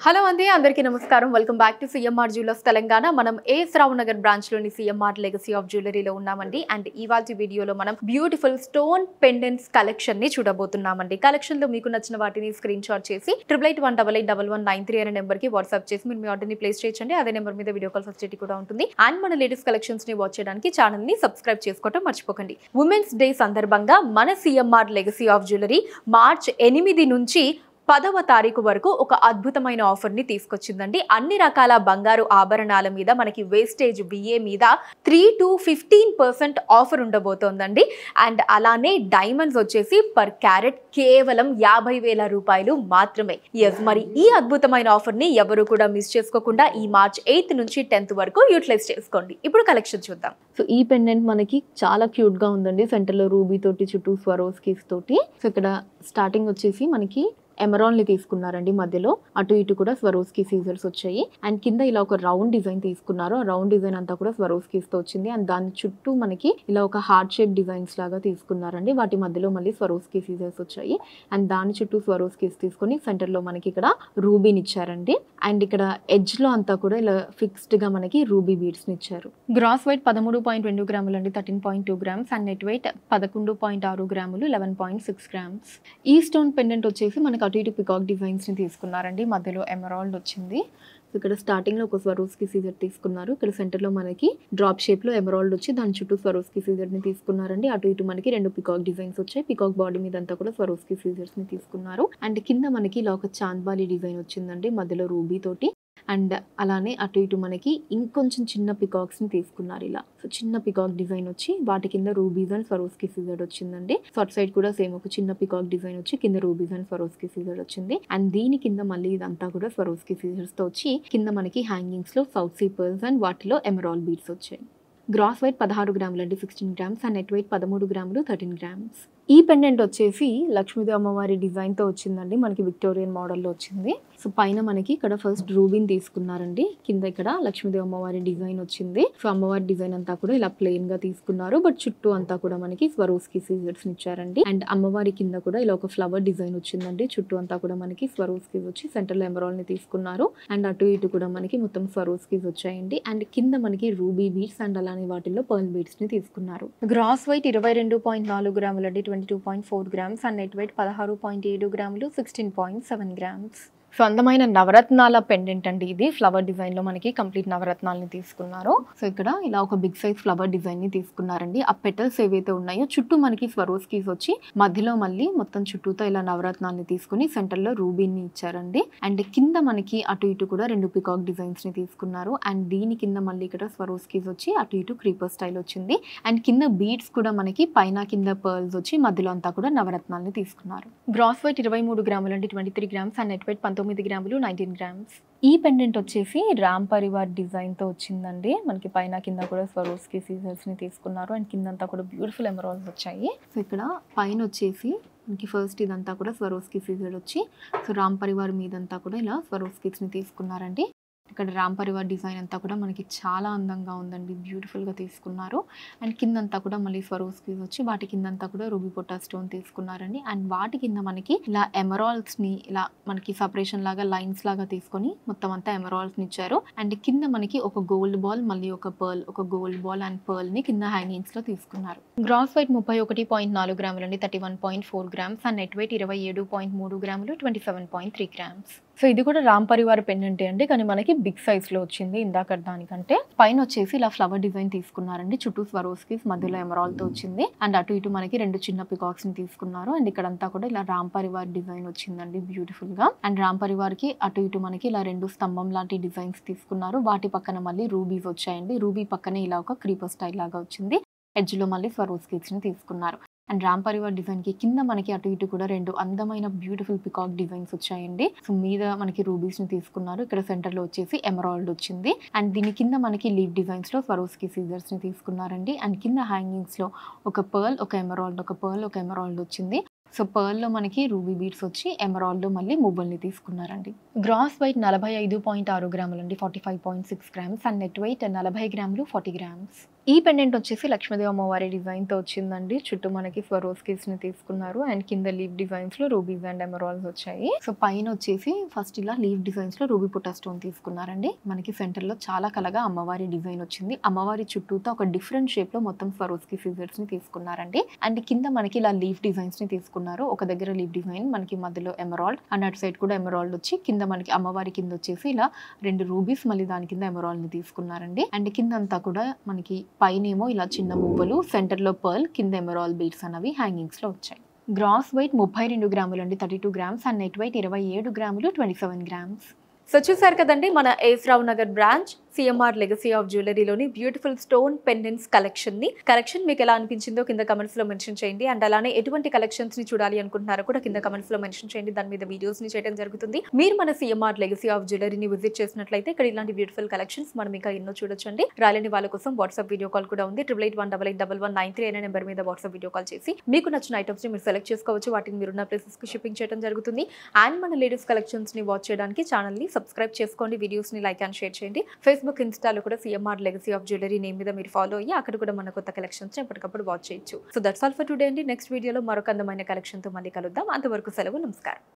hello అండి అందరికీ నమస్కారం welcome back to CMR jewellers Telangana మనం ఏ శ్రావ్ నగర్ బ్రాంచ్ లోని సిఎంఆర్ లెగసీ ఆఫ్ జ్యువెలరీలో ఉన్నామండి అండ్ ఇవాళ వీడియోలో మనం బ్యూటిఫుల్ స్టోన్ పెండెంట్స్ కలెక్షన్ ని చూడబోతున్నామండి కలెక్షన్ లో మీకు నచ్చిన వాటిని స్క్రీన్ షాట్ చేసి triple eight one double eight double one nine three అనే నెంబర్ కి వాట్సాప్ చేసి మీరు మీ ఆర్డర్ ని ప్లేస్ చేయొచ్చండి అదే నెంబర్ మీద వీడియో కాల్ ఫెసిలిటీ కూడా ఉంటుంది అండ్ మన లేటెస్ట్ కలెక్షన్స్ ని వాచ్ చేయడానికి ఛానల్ ని సబ్స్క్రైబ్ చేసుకోవడం మర్చిపోకండి ఉమెన్స్ డే సందర్భంగా మన CMR legacy of jewellery March ఎనిమిది నుంచి పదవ తారీఖు వరకు ఒక అద్భుతమైన ఆఫర్ని తీసుకొచ్చిందండి అన్ని రకాల బంగారు ఆభరణాల మీద మనకి వేస్టేజ్ బిఏ మీద three to fifteen percent offer ఉండబోతోందండి అండ్ అలానే డైమండ్స్ వచ్చేసి పర్ క్యారెట్ కేవలం యాభై వేల రూపాయలు మాత్రమే ఎస్ మరి ఈ అద్భుతమైన ఆఫర్ని ఎవరు కూడా మిస్ చేసుకోకుండా ఈ మార్చ్ ఎయిత్ నుంచి టెన్త్ వరకు యూటిలైజ్ చేసుకోండి ఇప్పుడు కలెక్షన్ చూద్దాం సో ఈ పెండెంట్ మనకి చాలా క్యూట్ గా ఉందండి సెంటర్ లో రూబీ తోటి చుట్టూ స్వరోస్ కీస్ తోటి సో ఇక్కడ స్టార్టింగ్ వచ్చేసి మనకి ఎమరాన్ ని తీసుకున్నారండి మధ్యలో అటు ఇటు కూడా స్వరోస్కి సీజర్స్ వచ్చాయి అండ్ కింద ఇలా ఒక రౌండ్ డిజైన్ తీసుకున్నారు ఆ రౌండ్ డిజైన్ అంతా కూడా స్వరోస్కీస్ తో వచ్చింది అండ్ దాని చుట్టూ మనకి ఇలా ఒక హార్ట్ షేప్ డిజైన్స్ లాగా తీసుకున్నారండి వాటి మధ్యలో మళ్ళీ స్వరోస్కి సీజర్స్ వచ్చాయి అండ్ దాని చుట్టూ స్వరోస్కీస్ తీసుకొని సెంటర్ లో మనకి ఇక్కడ రూబీని ఇచ్చారండి అండ్ ఇక్కడ ఎడ్జ్ లో అంతా కూడా ఇలా ఫిక్స్డ్ గా మనకి రూబీ బీడ్స్ ని ఇచ్చారు గ్రాస్ వెయిట్ పదమూడు పాయింట్ రెండు గ్రాములు అండి thirteen point two grams and net weight పదకొండు పాయింట్ ఆరు గ్రాములు లెవెన్ పాయింట్ సిక్స్ గ్రామ్స్ ఈ స్టోన్ పెండెంట్ వచ్చేసి మనకి అటు ఇటు పికాక్ డిజైన్స్ ని తీసుకున్నారండి మధ్యలో ఎమరాల్డ్ వచ్చింది సో ఇక్కడ స్టార్టింగ్ లో ఒక స్వరోస్కి సీజర్ తీసుకున్నారు ఇక్కడ సెంటర్ లో మనకి డ్రాప్ షేప్ లో ఎమరాల్డ్ వచ్చి దాని చుట్టూ స్వరోస్కి సీజర్ ని తీసుకున్నారండి అటు ఇటు మనకి రెండు పికాక్ డిజైన్స్ వచ్చాయి పికాక్ బాడీ మీద అంతా కూడా స్వరోస్కి సీజర్స్ ని తీసుకున్నారు అండ్ కింద మనకి ఇలా ఒక చాంద్బాలి డిజైన్ వచ్చిందండి మధ్యలో రూబీ తోటి అండ్ అలానే అటు ఇటు మనకి ఇంకొంచెం చిన్న పికాక్స్ ని తీసుకున్నారు ఇలా సో చిన్న పికాక్ డిజైన్ వచ్చి వాటి కింద రూబీస్ అండ్ ఫరోస్కి సీజర్ వచ్చిందండి సో అటు సైడ్ కూడా సేమ్ ఒక చిన్న పికాక్ డిజైన్ వచ్చి కింద రూబీస్ అండ్ ఫరోస్కి సీజర్ వచ్చింది అండ్ దీని కింద మళ్ళీ ఇదంతా కూడా ఫరోస్కి సీజర్స్ తో వచ్చి కింద మనకి హ్యాంగింగ్స్ లో సౌత్ సీ పర్ల్స్ అండ్ వాటిలో ఎమరాల్ బీడ్స్ వచ్చాయి గ్రాస్ వెయిట్ పదహారు గ్రాములు అండి sixteen grams and net weight పదమూడు గ్రాములు థర్టీన్ గ్రామ్స్ ఈ పెండెంట్ వచ్చేసి లక్ష్మీదేవి అమ్మవారి డిజైన్ తో వచ్చిందండి మనకి విక్టోరియన్ మోడల్లో వచ్చింది సో పైన మనకి ఇక్కడ ఫస్ట్ రూబిన్ తీసుకున్నారండి కింద ఇక్కడ లక్ష్మీదేవి అమ్మవారి డిజైన్ వచ్చింది సో అమ్మవారి డిజైన్ అంతా కూడా ఇలా ప్లెయిన్ గా తీసుకున్నారు బట్ చుట్టూ అంతా కూడా మనకి స్వరోస్కి సీజర్స్ ఇచ్చారండి అండ్ అమ్మవారి కింద కూడా ఇలా ఒక ఫ్లవర్ డిజైన్ వచ్చిందండి చుట్టూ అంతా కూడా మనకి స్వరోస్కి వచ్చి సెంటర్ లో ఎమరాల్ ని తీసుకున్నారు అండ్ అటు ఇటు కూడా మనకి మొత్తం స్వరోస్కి వచ్చాయండి అండ్ కింద మనకి రూబీ బీడ్స్ అండ్ అలానే వాటిల్లో పర్ల్ బీడ్స్ ని తీసుకున్నారు గ్రాస్ వెయిట్ ఇరవై రెండు పాయింట్ నాలుగు గ్రాములు అండి twenty two point four grams and net weight పదహారు పాయింట్ ఏడు గ్రాములు sixteen point seven grams so అందమైన నవరత్నాల పెండెంట్ అండి ఇది ఫ్లవర్ డిజైన్ లో మనకి కంప్లీట్ నవరత్నాలని తీసుకున్నారు సో ఇక్కడ ఇలా ఒక బిగ్ సైజ్ ఫ్లవర్ డిజైన్ ని తీసుకున్నారండి ఆ పెటల్స్ ఏవైతే ఉన్నాయో చుట్టూ మనకి స్వరోస్కీస్ వచ్చి మధ్యలో మళ్ళీ మొత్తం చుట్టూతో ఇలా నవరత్నాల్ని తీసుకుని సెంటర్ లో రూబీని ఇచ్చారండి అండ్ కింద మనకి అటు ఇటు కూడా రెండు పికాక్ డిజైన్స్ ని తీసుకున్నారు అండ్ దీని కింద మళ్ళీ ఇక్కడ స్వరోస్కీస్ వచ్చి అటు ఇటు క్రీపర్ స్టైల్ వచ్చింది అండ్ కింద బీడ్స్ కూడా మనకి పైన కింద పర్ల్స్ వచ్చి మధ్యలో అంతా కూడా నవరత్నాల్ని తీసుకున్నారు గ్రాస్ వెయిట్ ఇరవై మూడు గ్రాములు అంటే twenty three grams and net weight పంతొమ్మిది గ్రాములు నైన్టీన్ గ్రామ్స్ ఈ పెండెంట్ వచ్చేసి రామ్ పరివార్ డిజైన్ తో వచ్చిందండి మనకి పైన కింద కూడా స్వరోస్కి సీజర్స్ ని తీసుకున్నారు అండ్ కిందంతా కూడా బ్యూటిఫుల్ ఎమరాల్స్ వచ్చాయి సో ఇక్కడ పైన వచ్చేసి మనకి ఫస్ట్ ఇదంతా కూడా స్వరోస్కి సీజర్ వచ్చి సో రామ్ పరివార్ మీదంతా కూడా ఇలా స్వరోస్కిస్ ని తీసుకున్నారండి ఇక్కడ రామ్ పరివార్ డిజైన్ అంతా కూడా మనకి చాలా అందంగా ఉందండి బ్యూటిఫుల్గా తీసుకున్నారు అండ్ కిందంతా కూడా మళ్ళీ స్వరోస్కి వచ్చి వాటి కిందంతా కూడా రూబీ పొట్టా స్టోన్ తీసుకున్నారండి అండ్ వాటి కింద మనకి ఇలా ఎమరాల్స్ ని ఇలా మనకి సపరేషన్ లాగా లైన్స్ లాగా తీసుకొని మొత్తం అంతా ఎమరాల్స్ ని ఇచ్చారు అండ్ కింద మనకి ఒక గోల్డ్ బాల్ మళ్ళీ ఒక పర్ల్ ఒక గోల్డ్ బాల్ అండ్ పర్ల్ ని కింద హ్యాంగింగ్స్ లో తీసుకున్నారు గ్రాస్ వెయిట్ ముప్పై ఒకటి పాయింట్ నాలుగు గ్రాములు అండి thirty one point four grams and net weight ఇరవై ఏడు పాయింట్ మూడు గ్రాములు twenty seven point three grams so ఇది కూడా రామ్ పరివార్ పెండెంటే అండి కానీ మనకి బిగ్ సైజ్ లో వచ్చింది ఇందాక దానికంటే పైన వచ్చేసి ఇలా ఫ్లవర్ డిజైన్ తీసుకున్నారండి చుట్టూ స్వరోస్కి మధ్యలో ఎమరాల్ తో వచ్చింది అండ్ అటు ఇటు మనకి రెండు చిన్న పికాక్స్ ని తీసుకున్నారు అండ్ ఇక్కడంతా కూడా ఇలా రామ్ పరివార్ డిజైన్ వచ్చిందండి బ్యూటిఫుల్ గా అండ్ రామ్ పరివార్ కి అటు ఇటు మనకి ఇలా రెండు స్తంభం లాంటి డిజైన్స్ తీసుకున్నారు వాటి పక్కన మళ్ళీ రూబీస్ వచ్చాయండి రూబీ పక్కనే ఇలా ఒక క్రీపర్ స్టైల్ లాగా వచ్చింది ఎడ్జ్ లో మళ్ళీ స్వరోస్ కిడ్స్ ని తీసుకున్నారు అండ్ రామ్ పరివార్ డిజైన్ కి కింద మనకి అటు ఇటు కూడా రెండు అందమైన బ్యూటిఫుల్ పికాక్ డిజైన్స్ వచ్చాయండి సో మీద మనకి రూబీస్ ని తీసుకున్నారు ఇక్కడ సెంటర్ లో వచ్చేసి ఎమరాల్డ్ వచ్చింది అండ్ దీని కింద మనకి లీవ్ డిజైన్స్ లో స్వరోస్కి సీజర్స్ ని తీసుకున్నారండి అండ్ కింద హ్యాంగింగ్స్ లో ఒక పర్ల్ ఒక ఎమరాల్డ్ ఒక పర్ల్ ఒక ఎమరాల్డ్ వచ్చింది సో పర్ల్లో మనకి రూబీ బీడ్స్ వచ్చి ఎమరాల్డ్లో మళ్ళీ మువ్వల్ని తీసుకున్నారండి గ్రాస్ వెయిట్ నలభై ఐదు పాయింట్ ఆరు గ్రాములు అండి forty five point six grams and net weight నలభై గ్రాములు ఫార్టీ గ్రామ్స్ ఈ పెండెంట్ వచ్చేసి లక్ష్మీదేవి అమ్మవారి డిజైన్తో వచ్చిందండి చుట్టూ మనకి స్వరోస్కిస్ ని తీసుకున్నారు అండ్ కింద లీవ్ డిజైన్స్ లో రూబీస్ అండ్ ఎమరాల్స్ వచ్చాయి సో పైన వచ్చేసి ఫస్ట్ ఇలా లీవ్ డిజైన్స్ లో రూబీ పుట్టా స్టోన్ తీసుకున్నారండి మనకి సెంటర్ లో చాలా కలగా అమ్మవారి డిజైన్ వచ్చింది అమ్మవారి చుట్టూతో ఒక డిఫరెంట్ షేప్ లో మొత్తం స్వరోస్కి ఫిజర్స్ ని తీసుకున్నారండి అండ్ కింద మనకి ఇలా లీవ్ డిజైన్స్ ని తీసుకున్నారు ఒక దగ్గర లీవ్ డిజైన్ మనకి మధ్యలో ఎమరాల్డ్ అండ్ అటు సైడ్ కూడా ఎమరాల్డ్ వచ్చి కింద మనకి అమ్మవారి కింద వచ్చేసి ఇలా రెండు రూబీస్ మళ్ళీ దాని కింద ఎమరాల్డ్ ని తీసుకున్నారండి అండ్ కింద అంతా కూడా మనకి పైన ఏమో ఇలా చిన్న మువ్వలు సెంటర్ లో పర్ల్ కింద ఎమరాల్ బీడ్స్ అనేవి హ్యాంగింగ్స్ లో వచ్చాయి గ్రాస్ వెయిట్ ముప్పై రెండు గ్రాములు అండి thirty two grams and net weight ఇరవై ఏడు గ్రాములు ట్వంటీ సెవెన్ గ్రామ్స్ సో చూసారు కదండి మన AS Rao Nagar branch CMR legacy of జ్యువెలరీలోని బ్యూటిఫుల్ స్టోన్ పెండెంట్స్ కలెక్షన్ ని కలెక్షన్ మీకు ఎలా అనిపించిందో కింద కమెంట్స్ లో మెన్షన్ చేయండి అండ్ అలానే ఎటువంటి కలెక్షన్స్ ని చూడాలి అనుకుంటున్నారో కూడా కింద కమెంట్స్ లో మెన్షన్ చేయండి దాని మీద వీడియోస్ ని చేయడం జరుగుతుంది మీరు మన సిఎంఆర్ లెగసీ ఆఫ్ జ్యువెలరీని విజిట్ చేసినట్లయితే ఇక్కడ ఇలాంటి బ్యూటిఫుల్ కలెక్షన్స్ మనం ఇంకా ఎన్నో చూడొచ్చండి రాలేని వాళ్ళ కోసం వాట్సాప్ వీడియో కాల్ కూడా ఉంది triple eight one double eight double one nine three అనే నెంబర్ మీద వాట్సాప్ వీడియో కాల్ చేసి మీకు నచ్చిన ఐటమ్స్ ని మీరు సెలెక్ట్ చేసుకోవచ్చు వాటిని మీరున్న ప్లేసెస్ కి షిప్పింగ్ చేయడం జరుగుతుంది అండ్ మన లేటెస్ట్ కలెక్షన్స్ ని వాచ్ చేయడానికి ఛానల్ ని సబ్స్క్రైబ్ చేసుకోండి వీడియోస్ ని లైక్ అండ్ షేర్ చేయండి ఫేస్బుక్ ఇన్స్టాలో కూడా CMR legacy of jewellery name మీద మీరు ఫాలో అయ్యి అక్కడ కూడా మన కొత్త కలెక్షన్స్ ఎప్పటికప్పుడు వాచ్ చేయొచ్చు so that's all for today అండి నెక్స్ట్ వీడియోలో మరొక అందమైన కలెక్షన్ తో మళ్ళీ కలుద్దాం అంతవరకు సెలవు నమస్కారం